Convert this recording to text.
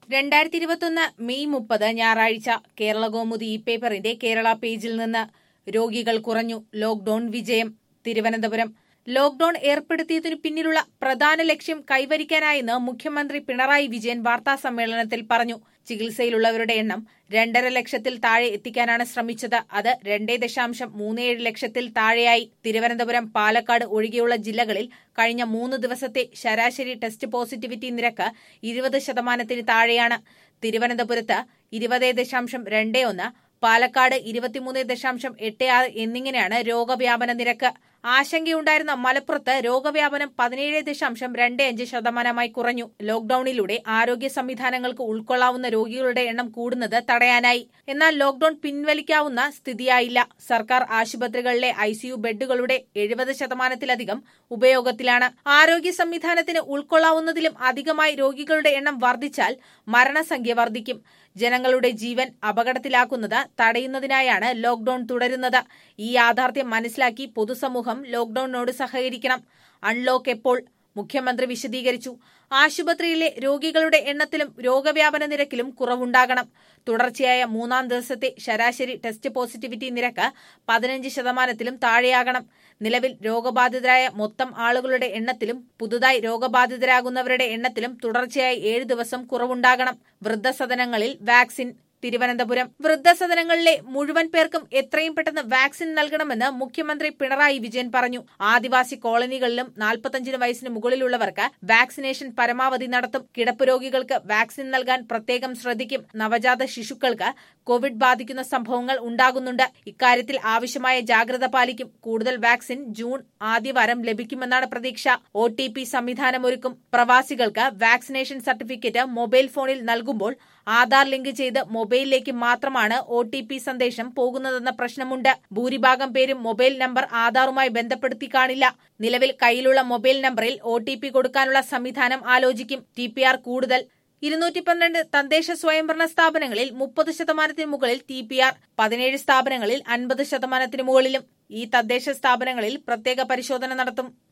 രണ്ടായിരത്തി ഇരുപത്തൊന്ന് മെയ് മുപ്പത് ഞായറാഴ്ച കേരള കൗമുദി ഇ പേപ്പറിന്റെ കേരള പേജിൽ നിന്ന് രോഗികൾ കുറഞ്ഞു ലോക്ഡൌൺ വിജയം തിരുവനന്തപുരം ലോക്ഡൌൺ ഏർപ്പെടുത്തിയതിനു പിന്നിലുള്ള പ്രധാന ലക്ഷ്യം കൈവരിക്കാനായെന്ന് മുഖ്യമന്ത്രി പിണറായി വിജയൻ വാർത്താ സമ്മേളനത്തിൽ പറഞ്ഞു ചികിത്സയിലുള്ളവരുടെ എണ്ണം രണ്ടര ലക്ഷത്തിൽ താഴെ എത്തിക്കാനാണ് ശ്രമിച്ചത് അത് രണ്ടേ ദശാംശം മൂന്നേഴ് ലക്ഷത്തിൽ താഴെയായി തിരുവനന്തപുരം പാലക്കാട് ഒഴികെയുള്ള ജില്ലകളിൽ കഴിഞ്ഞ മൂന്ന് ദിവസത്തെ ശരാശരി ടെസ്റ്റ് പോസിറ്റിവിറ്റി നിരക്ക് ഇരുപത് ശതമാനത്തിന് താഴെയാണ് തിരുവനന്തപുരത്ത് ഇരുപത് ദശാംശം രണ്ട് ഒന്ന് പാലക്കാട് ഇരുപത്തിമൂന്ന് ദശാംശം എട്ട് ആറ് എന്നിങ്ങനെയാണ് രോഗവ്യാപന നിരക്ക് ആശങ്കയുണ്ടായിരുന്ന മലപ്പുറത്ത് രോഗവ്യാപനം പതിനേഴ് ദശാംശം രണ്ട് അഞ്ച് ശതമാനമായി കുറഞ്ഞു ലോക്ഡൌണിലൂടെ ആരോഗ്യ സംവിധാനങ്ങൾക്ക് ഉൾക്കൊള്ളാവുന്ന രോഗികളുടെ എണ്ണം കൂടുന്നത് തടയാനായി എന്നാൽ ലോക്ഡൌൺ പിൻവലിക്കാവുന്ന സ്ഥിതിയായില്ല സർക്കാർ ആശുപത്രികളിലെ ഐസിയു ബെഡുകളുടെ എഴുപത് ശതമാനത്തിലധികം ഉപയോഗത്തിലാണ് ആരോഗ്യ സംവിധാനത്തിന് ഉൾക്കൊള്ളാവുന്നതിലും അധികമായി രോഗികളുടെ എണ്ണം വർദ്ധിച്ചാൽ മരണസംഖ്യ വർദ്ധിക്കും ജനങ്ങളുടെ ജീവൻ അപകടത്തിലാക്കുന്നത് തടയുന്നതിനായാണ് ലോക്ഡൌൺ തുടരുന്നത് ഈ യാഥാർത്ഥ്യം മനസ്സിലാക്കി പൊതുസമൂഹം ലോക്ഡൌണിനോട് സഹകരിക്കണം അൺലോക്ക് എപ്പോൾ മുഖ്യമന്ത്രി വിശദീകരിച്ചു ആശുപത്രിയിലെ രോഗികളുടെ എണ്ണത്തിലും രോഗവ്യാപന നിരക്കിലും കുറവുണ്ടാകണം തുടർച്ചയായ മൂന്നാം ദിവസത്തെ ശരാശരി ടെസ്റ്റ് പോസിറ്റിവിറ്റി നിരക്ക് പതിനഞ്ച് ശതമാനത്തിലും താഴെയാകണം നിലവിൽ രോഗബാധിതരായ മൊത്തം ആളുകളുടെ എണ്ണത്തിലും പുതുതായി രോഗബാധിതരാകുന്നവരുടെ എണ്ണത്തിലും തുടർച്ചയായി ഏഴ് ദിവസം കുറവുണ്ടാകണം വൃദ്ധസദനങ്ങളിൽ വാക്സിൻ തിരുവനന്തപുരം വൃദ്ധസദനങ്ങളിലെ മുഴുവൻ പേർക്കും എത്രയും പെട്ടെന്ന് വാക്സിൻ നൽകണമെന്ന് മുഖ്യമന്ത്രി പിണറായി വിജയൻ പറഞ്ഞു ആദിവാസി കോളനികളിലും നാൽപ്പത്തഞ്ചിന് വയസ്സിന് മുകളിലുള്ളവർക്ക് വാക്സിനേഷൻ പരമാവധി നടത്തും കിടപ്പ് രോഗികൾക്ക് വാക്സിൻ നൽകാൻ പ്രത്യേകം ശ്രദ്ധിക്കും നവജാത ശിശുക്കൾക്ക് കോവിഡ് ബാധിക്കുന്ന സംഭവങ്ങൾ ഉണ്ടാകുന്നുണ്ട് ഇക്കാര്യത്തിൽ ആവശ്യമായ ജാഗ്രത പാലിക്കും കൂടുതൽ വാക്സിൻ ജൂൺ ആദ്യവാരം ലഭിക്കുമെന്നാണ് പ്രതീക്ഷ ഒ ടി പി സംവിധാനമൊരുക്കും പ്രവാസികൾക്ക് വാക്സിനേഷൻ സർട്ടിഫിക്കറ്റ് മൊബൈൽ ഫോണിൽ നൽകുമ്പോൾ ആധാർ ലിങ്ക് ചെയ്ത് മൊബൈലിലേക്ക് മാത്രമാണ് ഒ ടി പി സന്ദേശം പോകുന്നതെന്ന പ്രശ്നമുണ്ട് ഭൂരിഭാഗം പേരും മൊബൈൽ നമ്പർ ആധാറുമായി ബന്ധപ്പെടുത്തി കാണില്ല നിലവിൽ കയ്യിലുള്ള മൊബൈൽ നമ്പറിൽ ഒ ടി പി കൊടുക്കാനുള്ള സംവിധാനം ആലോചിക്കും ടി പി ആർ കൂടുതൽ ഇരുന്നൂറ്റി പന്ത്രണ്ട് തദ്ദേശ സ്വയംഭരണ സ്ഥാപനങ്ങളിൽ മുപ്പത് ശതമാനത്തിന് മുകളിൽ ടി പി ആർ പതിനേഴ് സ്ഥാപനങ്ങളിൽ അൻപത് ശതമാനത്തിന് മുകളിലും ഈ തദ്ദേശ സ്ഥാപനങ്ങളിൽ പ്രത്യേക പരിശോധന നടത്തും